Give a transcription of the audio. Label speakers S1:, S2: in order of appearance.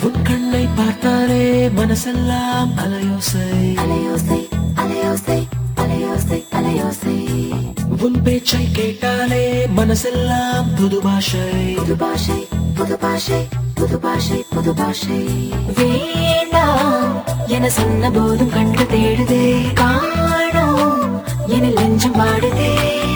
S1: உன் கண்ணை பார்த்தாலே மனசெல்லாம் அலையோசை
S2: அலையோசை அலையோசை அலையோசை அலையோசை
S1: உன் பேச்சை கேட்டாலே மனசெல்லாம் புது பாஷை
S2: புது பாஷை புது பாஷை புது பாஷை புது பாஷை வேண்டாம் என சொன்ன போதும் கண்டு தேடுதே காணோம் என நெஞ்சம் வாடுதே